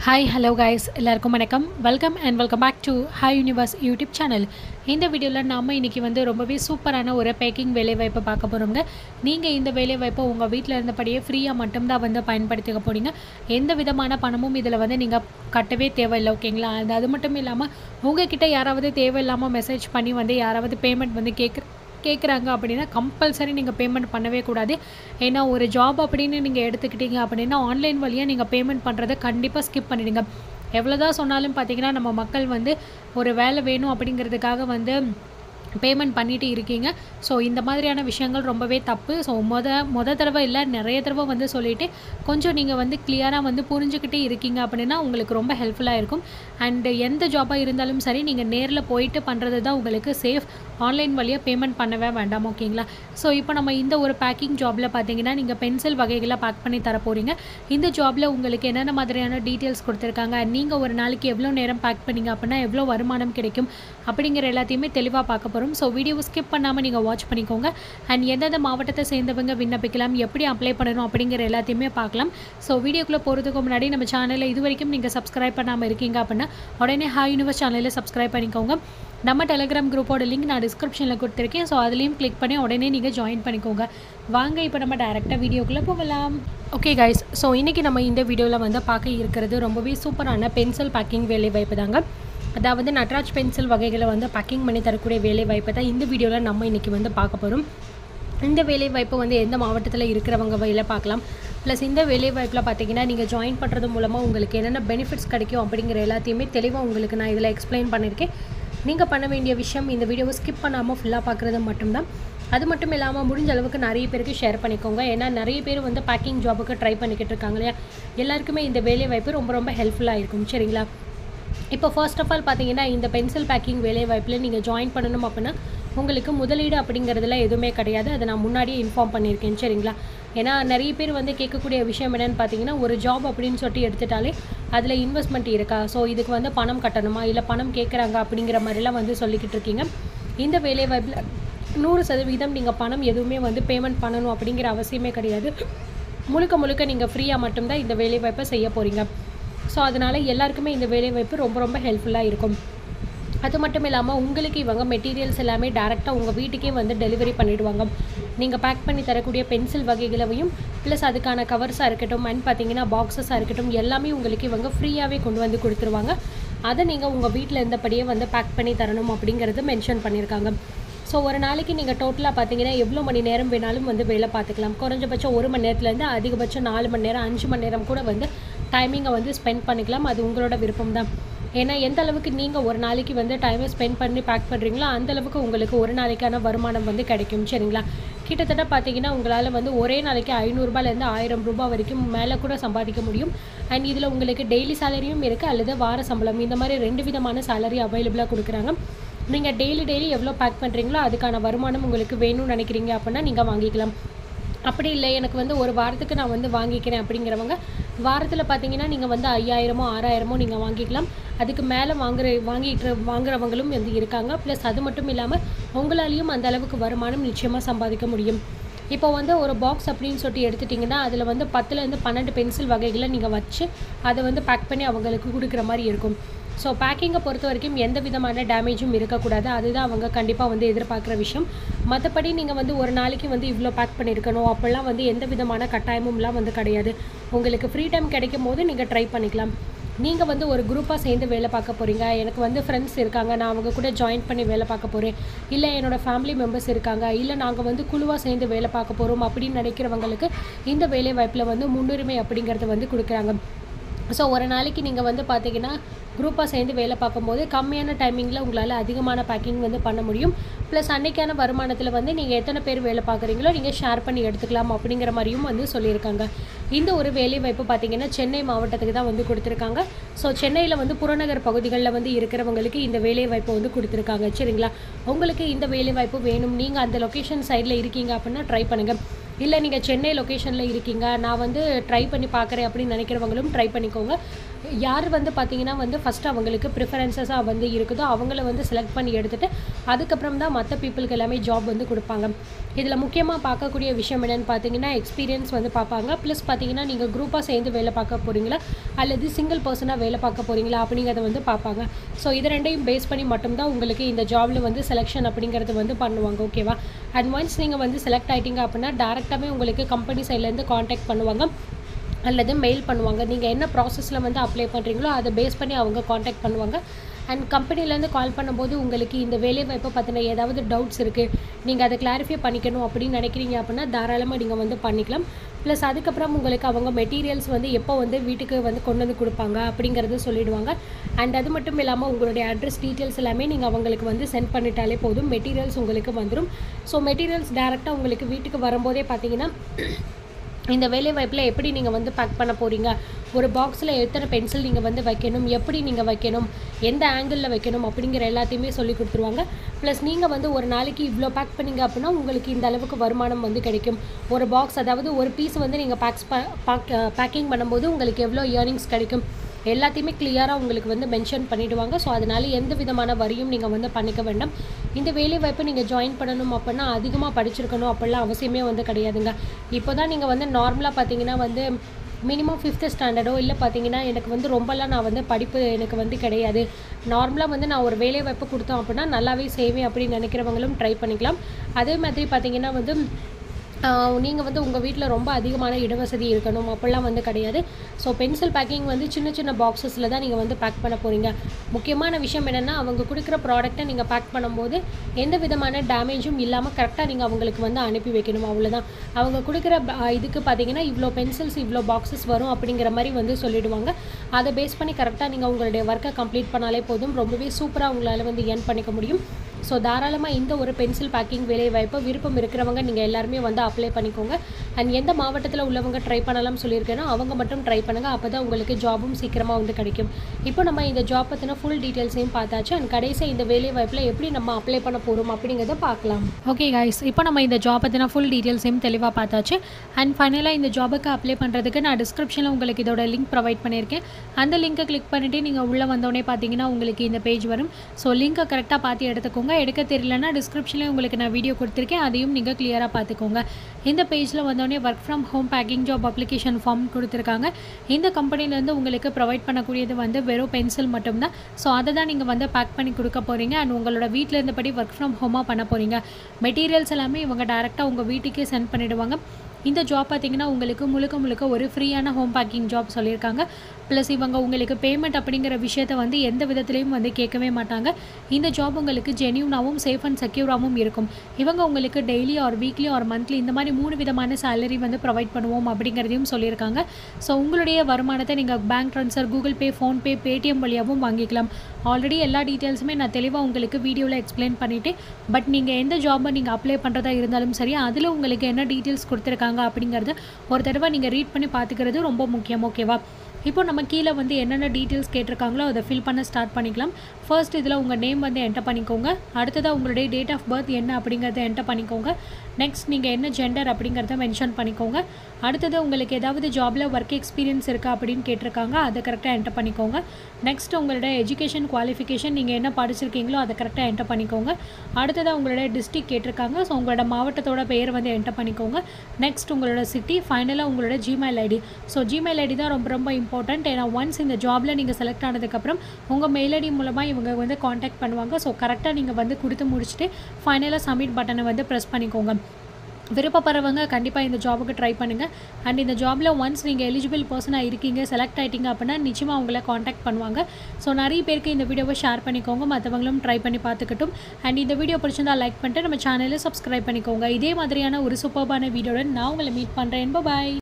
hi hello guys எல்லாருக்கும் வணக்கம் welcome and welcome back to hi universe YouTube channel இந்த வீடியோவில் நாம் இன்றைக்கி வந்து ரொம்பவே சூப்பரான ஒரு பேக்கிங் வேலைவாய்ப்பை பார்க்க போகிறோங்க நீங்கள் இந்த வேலைவாய்ப்பை உங்கள் வீட்டில் இருந்தபடியே ஃப்ரீயாக மட்டும்தான் வந்து பயன்படுத்திக்க போகிறீங்க எந்த விதமான பணமும் இதில் வந்து நீங்கள் கட்டவே தேவையில்லை ஓகேங்களா அது அது மட்டும் இல்லாமல் உங்ககிட்ட யாராவது தேவையில்லாமல் மெசேஜ் பண்ணி வந்து யாராவது பேமெண்ட் வந்து கேட்குற கேட்குறாங்க அப்படின்னா கம்பல்சரி நீங்கள் பேமெண்ட் பண்ணவே கூடாது ஏன்னா ஒரு ஜாப் அப்படின்னு நீங்கள் எடுத்துக்கிட்டீங்க அப்படின்னா ஆன்லைன் வழியாக நீங்கள் பேமெண்ட் பண்ணுறதை கண்டிப்பாக ஸ்கிப் பண்ணிடுங்க எவ்வளோதான் சொன்னாலும் பார்த்தீங்கன்னா நம்ம மக்கள் வந்து ஒரு வேலை வேணும் அப்படிங்கிறதுக்காக வந்து பேமெண்ட் பண்ணிட்டு இருக்கீங்க ஸோ இந்த மாதிரியான விஷயங்கள் ரொம்பவே தப்பு ஸோ மொத மொத தடவை இல்லை நிறைய தடவை வந்து சொல்லிவிட்டு கொஞ்சம் நீங்கள் வந்து கிளியராக வந்து புரிஞ்சுக்கிட்டே இருக்கீங்க அப்படின்னா உங்களுக்கு ரொம்ப ஹெல்ப்ஃபுல்லாக இருக்கும் அண்ட் எந்த ஜாபாக இருந்தாலும் சரி நீங்கள் நேரில் போயிட்டு பண்ணுறது தான் உங்களுக்கு சேஃப் ஆன்லைன் வழியாக பேமெண்ட் பண்ணவே வேண்டாம் ஓகேங்களா ஸோ இப்போ நம்ம இந்த ஒரு பேக்கிங் ஜாபில் பார்த்தீங்கன்னா நீங்கள் பென்சில் வகைகளை பேக் பண்ணி தர போகிறீங்க இந்த ஜாபில் உங்களுக்கு என்னென்ன மாதிரியான டீட்டெயில்ஸ் கொடுத்துருக்காங்க நீங்கள் ஒரு நாளைக்கு எவ்வளோ நேரம் பேக் பண்ணீங்க அப்படின்னா எவ்வளோ வருமானம் கிடைக்கும் அப்படிங்கிற எல்லாத்தையுமே தெளிவாக பார்க்க போகிறோம் ஸோ வீடியோவை ஸ்கிப் பண்ணாமல் நீங்கள் வாட்ச் பண்ணிக்கோங்க அண்ட் எந்தெந்த மாவட்டத்தை சேர்ந்தவங்க விண்ணப்பிக்கலாம் எப்படி அப்ளை பண்ணணும் அப்படிங்கிற எல்லாத்தையுமே பார்க்கலாம் ஸோ வீடியோக்குள்ளே போகிறதுக்கு முன்னாடி நம்ம சேனலில் இது வரைக்கும் நீங்கள் சப்ஸ்கிரைப் பண்ணாமல் இருக்கீங்க அப்படின்னா உடனே ஹாய் யூனிவர்ஸ் சேனலில் சப்ஸ்கிரைப் பண்ணிக்கோங்க நம்ம டெலிகிராம் குரூப்போட லிங்க் நான் டிஸ்கிரிப்ஷனில் கொடுத்துருக்கேன் ஸோ அதுலேயும் கிளிக் பண்ணி உடனே நீங்கள் ஜாயின் பண்ணிக்கோங்க வாங்க இப்போ நம்ம டேரெக்டாக வீடியோக்குள்ளே போகலாம் ஓகே கைஸ் ஸோ இன்றைக்கி நம்ம இந்த வீடியோவில் வந்து பார்க்க இருக்கிறது ரொம்பவே சூப்பரான பென்சில் பேக்கிங் வேலை வாய்ப்பு தாங்க அதாவது நட்ராஜ் பென்சில் வகைகளை வந்து பேக்கிங் பண்ணி தரக்கூடிய வேலை வாய்ப்பை தான் இந்த வீடியோவில் நம்ம இன்றைக்கி வந்து பார்க்க போகிறோம் இந்த வேலை வாய்ப்பு வந்து எந்த மாவட்டத்தில் இருக்கிறவங்க வகையில் பார்க்கலாம் ப்ளஸ் இந்த வேலை வாய்ப்பில் பார்த்தீங்கன்னா நீங்கள் ஜாயின் பண்ணுறது மூலமாக உங்களுக்கு என்னென்ன பெனிஃபிட்ஸ் கிடைக்கும் அப்படிங்கிற எல்லாத்தையுமே தெளிவாக உங்களுக்கு நான் இதில் எக்ஸ்பிளைன் பண்ணியிருக்கேன் நீங்கள் பண்ண வேண்டிய விஷயம் இந்த வீடியோவை ஸ்கிப் பண்ணாமல் ஃபுல்லாக பார்க்குறது மட்டும்தான் அது மட்டும் இல்லாமல் முடிஞ்ச அளவுக்கு நிறைய பேருக்கு ஷேர் பண்ணிக்கோங்க ஏன்னா நிறைய பேர் வந்து பேக்கிங் ஜாபுக்கு ட்ரை பண்ணிக்கிட்டு இருக்காங்க இல்லையா எல்லாருக்குமே இந்த வேலை வாய்ப்பு ரொம்ப ரொம்ப ஹெல்ப்ஃபுல்லாக இருக்கும் சரிங்களா இப்போ ஃபர்ஸ்ட் ஆஃப் ஆல் பார்த்தீங்கன்னா இந்த பென்சில் பேக்கிங் வேலை வாய்ப்பில் நீங்கள் ஜாயின் பண்ணணும் அப்படின்னா உங்களுக்கு முதலீடு அப்படிங்கிறதுல எதுவுமே கிடையாது அதை நான் முன்னாடியே இன்ஃபார்ம் பண்ணியிருக்கேன் சரிங்களா ஏன்னா நிறைய பேர் வந்து கேட்கக்கூடிய விஷயம் என்னென்னு பார்த்தீங்கன்னா ஒரு ஜாப் அப்படின்னு சொல்லிட்டு எடுத்துட்டாலே அதில் இன்வெஸ்ட்மெண்ட் இருக்கா ஸோ இதுக்கு வந்து பணம் கட்டணுமா இல்லை பணம் கேட்குறாங்க அப்படிங்கிற மாதிரிலாம் வந்து சொல்லிக்கிட்டு இருக்கீங்க இந்த வேலை வாய்ப்பில் நூறு சதவீதம் நீங்கள் பணம் எதுவுமே வந்து பேமெண்ட் பண்ணணும் அப்படிங்கிற அவசியமே கிடையாது முழுக்க முழுக்க நீங்கள் ஃப்ரீயாக மட்டும்தான் இந்த வேலை வாய்ப்பை செய்ய போகிறீங்க ஸோ அதனால் எல்லாருக்குமே இந்த வேலைவாய்ப்பு ரொம்ப ரொம்ப ஹெல்ப்ஃபுல்லாக இருக்கும் அது மட்டும் இல்லாமல் உங்களுக்கு இவங்க மெட்டீரியல்ஸ் எல்லாமே டேரெக்டாக உங்கள் வீட்டுக்கே வந்து டெலிவரி பண்ணிவிடுவாங்க நீங்கள் பேக் பண்ணி தரக்கூடிய பென்சில் வகைகளையும் ப்ளஸ் அதுக்கான கவர்ஸாக இருக்கட்டும் அண்ட் பார்த்தீங்கன்னா பாக்ஸஸாக இருக்கட்டும் எல்லாமே உங்களுக்கு இவங்க ஃப்ரீயாகவே கொண்டு வந்து கொடுத்துருவாங்க அதை நீங்கள் உங்கள் வீட்டில் இருந்தபடியே வந்து பேக் பண்ணி தரணும் அப்படிங்கிறது மென்ஷன் பண்ணியிருக்காங்க ஸோ ஒரு நாளைக்கு நீங்கள் டோட்டலாக பார்த்தீங்கன்னா எவ்வளோ மணி நேரம் வேணாலும் வந்து வேலை பார்த்துக்கலாம் குறைஞ்சபட்சம் ஒரு மணி நேரத்துலேருந்து அதிகபட்சம் நாலு மணி நேரம் அஞ்சு மணி நேரம் கூட வந்து டைமிங்கை வந்து ஸ்பெண்ட் பண்ணிக்கலாம் அது உங்களோட விருப்பம் தான் ஏன்னா எந்த அளவுக்கு நீங்கள் ஒரு நாளைக்கு வந்து டைமை ஸ்பெண்ட் பண்ணி பேக் பண்ணுறீங்களோ அந்த அளவுக்கு உங்களுக்கு ஒரு நாளைக்கான வருமானம் வந்து கிடைக்கும் சரிங்களா கிட்டத்தட்ட பார்த்தீங்கன்னா உங்களால் வந்து ஒரே நாளைக்கு ஐநூறுரூபாலேருந்து ஆயிரம் ரூபாய் வரைக்கும் மேலே கூட சம்பாதிக்க முடியும் அண்ட் இதில் உங்களுக்கு டெய்லி சேலரியும் இருக்குது அல்லது வார சம்பளம் இந்த மாதிரி ரெண்டு விதமான சேலரி அவைலபிளாக கொடுக்குறாங்க நீங்கள் டெய்லி டெய்லி எவ்வளோ பேக் பண்ணுறீங்களோ அதுக்கான வருமானம் உங்களுக்கு வேணும்னு நினைக்கிறீங்க அப்படின்னா நீங்கள் வாங்கிக்கலாம் அப்படி இல்லை எனக்கு வந்து ஒரு வாரத்துக்கு நான் வந்து வாங்கிக்கிறேன் அப்படிங்கிறவங்க வாரத்தில் பார்த்தீங்கன்னா நீங்கள் வந்து ஐயாயிரமோ ஆறாயிரமோ நீங்கள் வாங்கிக்கலாம் அதுக்கு மேலே வாங்குற வாங்கிட்டு வாங்குறவங்களும் வந்து இருக்காங்க ப்ளஸ் அது மட்டும் இல்லாமல் உங்களாலேயும் அந்த அளவுக்கு வருமானம் நிச்சயமாக சம்பாதிக்க முடியும் இப்போ வந்து ஒரு பாக்ஸ் அப்படின்னு சொல்லிட்டு எடுத்துட்டிங்கன்னா அதில் வந்து பத்துலேருந்து பன்னெண்டு பென்சில் வகைகளை நீங்கள் வச்சு அதை வந்து பேக் பண்ணி அவங்களுக்கு கொடுக்குற மாதிரி இருக்கும் ஸோ பேக்கிங்கை பொறுத்த வரைக்கும் எந்த விதமான டேமேஜும் இருக்கக்கூடாது அதுதான் அவங்க கண்டிப்பாக வந்து எதிர்பார்க்குற விஷயம் மற்றபடி நீங்கள் வந்து ஒரு நாளைக்கு வந்து இவ்வளோ பேக் பண்ணியிருக்கணும் அப்போல்லாம் வந்து எந்த விதமான கட்டாயமும்லாம் வந்து கிடையாது உங்களுக்கு ஃப்ரீ டைம் கிடைக்கும் போது நீங்கள் ட்ரை பண்ணிக்கலாம் நீங்கள் வந்து ஒரு குரூப்பாக சேர்ந்து வேலை பார்க்க போகிறீங்க எனக்கு வந்து ஃப்ரெண்ட்ஸ் இருக்காங்க நான் அவங்க கூட ஜாயின் பண்ணி வேலை பார்க்க போகிறேன் இல்லை என்னோடய ஃபேமிலி மெம்பர்ஸ் இருக்காங்க இல்லை நாங்கள் வந்து குழுவாக சேர்ந்து வேலை பார்க்க போகிறோம் அப்படின்னு நினைக்கிறவங்களுக்கு இந்த வேலை வாய்ப்பில் வந்து முன்னுரிமை அப்படிங்கிறத வந்து கொடுக்குறாங்க ஸோ ஒரு நாளைக்கு நீங்கள் வந்து பார்த்தீங்கன்னா குரூப்பாக சேர்ந்து வேலை பார்க்கும்போது கம்மியான டைமிங்கில் உங்களால் அதிகமான பேக்கிங் வந்து பண்ண முடியும் ப்ளஸ் அன்னைக்கான வருமானத்தில் வந்து நீங்கள் எத்தனை பேர் வேலை பார்க்குறீங்களோ நீங்கள் ஷேர் பண்ணி எடுத்துக்கலாம் அப்படிங்கிற மாதிரியும் வந்து சொல்லியிருக்காங்க இந்த ஒரு வேலை வாய்ப்பு பார்த்தீங்கன்னா சென்னை மாவட்டத்துக்கு தான் வந்து கொடுத்துருக்காங்க ஸோ சென்னையில் வந்து புறநகர் பகுதிகளில் வந்து இருக்கிறவங்களுக்கு இந்த வேலை வாய்ப்பை வந்து கொடுத்துருக்காங்க சரிங்களா உங்களுக்கு இந்த வேலை வாய்ப்பு வேணும் நீங்கள் அந்த லொக்கேஷன் சைடில் இருக்கீங்க அப்படின்னா ட்ரை பண்ணுங்கள் இல்லை நீங்கள் சென்னை லொக்கேஷனில் இருக்கீங்க நான் வந்து ட்ரை பண்ணி பார்க்குறேன் அப்படின்னு நினைக்கிறவங்களும் ட்ரை பண்ணிக்கோங்க யார் வந்து பார்த்தீங்கன்னா வந்து ஃபஸ்ட்டு அவங்களுக்கு ப்ரிஃபரன்சஸாக வந்து இருக்குதோ அவங்கள வந்து செலக்ட் பண்ணி எடுத்துகிட்டு அதுக்கப்புறம் தான் மற்ற பீப்புளுக்கு எல்லாமே ஜாப் வந்து கொடுப்பாங்க இதில் முக்கியமாக பார்க்கக்கூடிய விஷயம் என்னென்னு பார்த்தீங்கன்னா எக்ஸ்பீரியன்ஸ் வந்து பார்ப்பாங்க ப்ளஸ் பார்த்தீங்கன்னா நீங்கள் குரூப்பாக சேர்ந்து வேலை பார்க்க போகிறீங்களா அல்லது சிங்கிள் பர்சனாக வேலை பார்க்க போகிறீங்களா அப்படிங்கிறத வந்து பார்ப்பாங்க ஸோ இது ரெண்டையும் பேஸ் பண்ணி மட்டும்தான் உங்களுக்கு இந்த ஜாபில் வந்து செலெக்ஷன் அப்படிங்கிறது வந்து பண்ணுவாங்க ஓகேவா அண்ட் ஒன்ஸ் நீங்கள் வந்து செலக்ட் ஆகிட்டீங்க அப்படின்னா டேரெக்டாகவே உங்களுக்கு கம்பெனி சைட்லேருந்து காண்டாக்ட் பண்ணுவாங்க அல்லது மெயில் பண்ணுவாங்க நீங்கள் என்ன ப்ராசஸில் வந்து அப்ளை பண்ணுறீங்களோ அதை பேஸ் பண்ணி அவங்க காண்டாக்ட் பண்ணுவாங்க அண்ட் கம்பெனிலேருந்து கால் பண்ணும்போது உங்களுக்கு இந்த வேலை வாய்ப்பை பற்றின ஏதாவது டவுட்ஸ் இருக்குது நீங்கள் அதை கிளாரிஃபை பண்ணிக்கணும் அப்படின்னு நினைக்கிறீங்க அப்படின்னா தாராளமாக நீங்கள் வந்து பண்ணிக்கலாம் ப்ளஸ் அதுக்கப்புறம் உங்களுக்கு அவங்க மெட்டீரியல்ஸ் வந்து எப்போ வந்து வீட்டுக்கு வந்து கொண்டு வந்து கொடுப்பாங்க அப்படிங்கிறது சொல்லிடுவாங்க அண்ட் அது மட்டும் இல்லாமல் உங்களுடைய அட்ரஸ் டீட்டெயில்ஸ் எல்லாமே நீங்கள் அவங்களுக்கு வந்து சென்ட் பண்ணிட்டாலே போதும் மெட்டீரியல்ஸ் உங்களுக்கு வந்துடும் ஸோ மெட்டீரியல்ஸ் டேரெக்டாக உங்களுக்கு வீட்டுக்கு வரும்போதே பார்த்தீங்கன்னா இந்த வேலை வாய்ப்பில் எப்படி நீங்கள் வந்து பேக் பண்ண போகிறீங்க ஒரு பாக்ஸில் எத்தனை பென்சில் நீங்கள் வந்து வைக்கணும் எப்படி நீங்கள் வைக்கணும் எந்த ஆங்கிளில் வைக்கணும் அப்படிங்கிற எல்லாத்தையுமே சொல்லி கொடுத்துருவாங்க ப்ளஸ் நீங்கள் வந்து ஒரு நாளைக்கு இவ்வளோ பேக் பண்ணீங்க அப்படின்னா உங்களுக்கு இந்த அளவுக்கு வருமானம் வந்து கிடைக்கும் ஒரு பாக்ஸ் அதாவது ஒரு பீஸ் வந்து நீங்கள் பேக்ஸ் பேக் பேக்கிங் பண்ணும்போது உங்களுக்கு எவ்வளோ இயர்னிங்ஸ் கிடைக்கும் எல்லாத்தையுமே கிளியராக உங்களுக்கு வந்து மென்ஷன் பண்ணிவிடுவாங்க ஸோ அதனால் எந்த விதமான வரியும் நீங்கள் வந்து பண்ணிக்க வேண்டாம் இந்த வேலை வாய்ப்பை நீங்கள் ஜாயின் பண்ணணும் அப்படின்னா அதிகமாக படிச்சிருக்கணும் அப்படிலாம் அவசியமே வந்து கிடையாதுங்க இப்போ தான் நீங்கள் வந்து நார்மலாக பார்த்தீங்கன்னா வந்து மினிமம் ஃபிஃப்த்து ஸ்டாண்டர்டோ இல்லை பார்த்தீங்கன்னா எனக்கு வந்து ரொம்பலாம் நான் வந்து படிப்பு எனக்கு வந்து கிடையாது நார்மலாக வந்து நான் ஒரு வேலை வாய்ப்பு கொடுத்தோம் அப்படின்னா நல்லாவே செய்வேன் அப்படின்னு நினைக்கிறவங்களும் ட்ரை பண்ணிக்கலாம் அதே மாதிரி பார்த்தீங்கன்னா வந்து நீங்கள் வந்து உங்கள் வீட்டில் ரொம்ப அதிகமான இடவசதி இருக்கணும் அப்படிலாம் வந்து கிடையாது ஸோ பென்சில் பேக்கிங் வந்து சின்ன சின்ன பாக்ஸஸில் தான் நீங்கள் வந்து பேக் பண்ண போகிறீங்க முக்கியமான விஷயம் என்னென்னா அவங்க கொடுக்குற ப்ராடக்ட்டை நீங்கள் பேக் பண்ணும்போது எந்த விதமான டேமேஜும் இல்லாமல் கரெக்டாக நீங்கள் அவங்களுக்கு வந்து அனுப்பி வைக்கணும் அவ்வளோதான் அவங்க கொடுக்குற இதுக்கு பார்த்தீங்கன்னா இவ்வளோ பென்சில்ஸ் இவ்வளோ பாக்ஸஸ் வரும் அப்படிங்கிற மாதிரி வந்து சொல்லிடுவாங்க அதை பேஸ் பண்ணி கரெக்டாக நீங்கள் உங்களுடைய ஒர்க்கை கம்ப்ளீட் பண்ணாலே போதும் ரொம்பவே சூப்பராக உங்களால் வந்து ஏர்ன் பண்ணிக்க முடியும் ஸோ தாராளமாக இந்த ஒரு பென்சில் பேக்கிங் வேலை வாய்ப்பு விருப்பம் இருக்கிறவங்க நீங்கள் எல்லாருமே வந்து அப்ளை பண்ணிக்கோங்க அண்ட் எந்த மாவட்டத்தில் உள்ளவங்க ட்ரை பண்ணலாம் சொல்லியிருக்கேனோ அவங்க மட்டும் ட்ரை பண்ணுங்கள் அப்போ தான் உங்களுக்கு ஜாபும் சீக்கிரமாக வந்து கிடைக்கும் இப்போ நம்ம இந்த ஜாப் பற்றின ஃபுல் டீட்டெயில்ஸையும் பார்த்தாச்சு அண்ட் கடைசியாக இந்த வேலை வாய்ப்பில் எப்படி நம்ம அப்ளை பண்ண போகிறோம் அப்படிங்கிறத பார்க்கலாம் ஓகே கைஸ் இப்போ நம்ம இந்த ஜாப் பற்றின ஃபுல் டீட்டெயில்ஸையும் தெளிவாக பார்த்தாச்சு அண்ட் ஃபைனலாக இந்த ஜாபுக்கு அப்ளை பண்ணுறதுக்கு நான் டிஸ்கிரிப்ஷனில் உங்களுக்கு இதோட லிங்க் ப்ரொவைட் பண்ணியிருக்கேன் அந்த லிங்க்கை கிளிக் பண்ணிவிட்டு நீங்கள் உள்ளே வந்தோடனே பார்த்தீங்கன்னா உங்களுக்கு இந்த பேஜ் வரும் ஸோ லிங்க்கை கரெக்டாக பார்த்து எடுத்துக்கோங்க எடுக்க தெரியலனா டிஸ்கிரிப்ஷன்லேயே உங்களுக்கு நான் வீடியோ கொடுத்துருக்கேன் அதையும் நீங்கள் கிளியராக பார்த்துக்கோங்க இந்த பேஜில் வந்தோடனே work from home packing job application form கொடுத்துருக்காங்க இந்த கம்பெனிலேருந்து உங்களுக்கு ப்ரொவைட் பண்ணக்கூடியது வந்து வெறும் பென்சில் மட்டும்தான் ஸோ அதை தான் நீங்கள் வந்து பேக் பண்ணி கொடுக்க போகிறீங்க அண்ட் உங்களோட வீட்டில் இருந்தபடி ஒர்க் ஃப்ரம் ஹோமாக பண்ண போகிறீங்க மெட்டீரியல்ஸ் எல்லாமே இவங்க டேரெக்டாக உங்கள் வீட்டுக்கே சென்ட் பண்ணிவிடுவாங்க இந்த ஜாப் பார்த்தீங்கன்னா உங்களுக்கு முழுக்க முழுக்க ஒரு ஃப்ரீயான ஹோம் பேக்கிங் ஜாப் சொல்லியிருக்காங்க ப்ளஸ் இவங்க உங்களுக்கு பேமெண்ட் அப்படிங்கிற விஷயத்த வந்து எந்த விதத்துலையும் வந்து கேட்கவே மாட்டாங்க இந்த ஜாப் உங்களுக்கு ஜென்யூனாகவும் சேஃப் அண்ட் செக்யூராகவும் இருக்கும் இவங்க உங்களுக்கு daily or weekly or monthly இந்த மாதிரி மூணு விதமான சேலரி வந்து ப்ரொவைட் பண்ணுவோம் அப்படிங்கிறதையும் சொல்லியிருக்காங்க ஸோ உங்களுடைய வருமானத்தை நீங்கள் bank transfer Google Pay PhonePe Paytm வழியாகவும் வாங்கிக்கலாம் ஆல்ரெடி எல்லா டீட்டெயில்ஸுமே நான் தெளிவாக உங்களுக்கு வீடியோவில் எக்ஸ்பிளைன் பண்ணிவிட்டு பட் நீங்கள் எந்த ஜாபை நீங்கள் அப்ளை பண்ணுறதா இருந்தாலும் சரி அதில் உங்களுக்கு என்ன டீட்டெயில்ஸ் கொடுத்துருக்காங்க அப்படிங்கிறத ஒரு தடவை நீங்கள் ரீட் பண்ணி பார்த்துக்கிறது ரொம்ப முக்கியம் ஓகேவா இப்போ நம்ம கீழே வந்து என்னென்ன டீட்டெயில்ஸ் கேட்டிருக்காங்களோ அதை ஃபில் பண்ண ஸ்டார்ட் பண்ணிக்கலாம் ஃபர்ஸ்ட் இதில் உங்கள் நேம் வந்து என்டர் பண்ணிக்கோங்க அடுத்ததாக உங்களுடைய டேட் ஆஃப் பர்த் என்ன அப்படிங்கிறத என்டர் பண்ணிக்கோங்க நெக்ஸ்ட் நீங்கள் என்ன ஜெண்டர் அப்படிங்கிறத மென்ஷன் பண்ணிக்கோங்க அடுத்தது உங்களுக்கு ஏதாவது ஜாபில் ஒர்க் எக்ஸ்பீரியன்ஸ் இருக்கா அப்படின்னு கேட்டிருக்காங்க அதை கரெக்டாக என்டர் பண்ணிக்கோங்க நெக்ஸ்ட் உங்களோட எஜுகேஷன் குவாலிஃபிகேஷன் நீங்கள் என்ன படிச்சிருக்கீங்களோ அதை கரெக்டாக என்டர் பண்ணிக்கோங்க அடுத்ததாக உங்களோட டிஸ்ட்ரிக் கேட்டிருக்காங்க ஸோ உங்களோட மாவட்டத்தோட பெயர் வந்து என்டர் பண்ணிக்கோங்க நெக்ஸ்ட் உங்களோட சிட்டி ஃபைனலாக உங்களோட Gmail ID so Gmail ID தான் ரொம்ப ரொம்ப இம்பார்ட்டண்ட் ஏன்னா ஒன்ஸ் இந்த ஜாபில் நீங்கள் செலக்ட் ஆனதுக்கப்புறம் உங்கள் மெயில் ஐடி மூலமாக இவங்க வந்து காண்டாக்ட் பண்ணுவாங்க ஸோ கரெக்டாக நீங்கள் வந்து கொடுத்து முடிச்சுட்டு ஃபைனலாக சப்மிட் பட்டனை வந்து ப்ரெஸ் பண்ணிக்கோங்க விருப்பப்படுறவங்க கண்டிப்பாக இந்த ஜாபுக்கு ட்ரை பண்ணுங்கள் அண்ட் இந்த ஜாபில் ஒன்ஸ் நீங்கள் எலிஜிபிள் பர்சனாக இருக்கீங்க செலக்ட் ஆகிட்டீங்க அப்படின்னா நிச்சயமாக உங்களை காண்டாக்ட் பண்ணுவாங்க ஸோ நிறைய பேருக்கு இந்த வீடியோவை ஷேர் பண்ணிக்கோங்க மற்றவங்களும் ட்ரை பண்ணி பார்த்துக்கட்டும் அண்ட் இந்த வீடியோ பிடிச்சிருந்தா லைக் பண்ணிட்டு நம்ம சேனலை சப்ஸ்கிரைப் பண்ணிக்கோங்க இதே மாதிரியான ஒரு சூப்பர்பான வீடியோட நான் உங்களை மீட் பண்ணுறேன் பாய்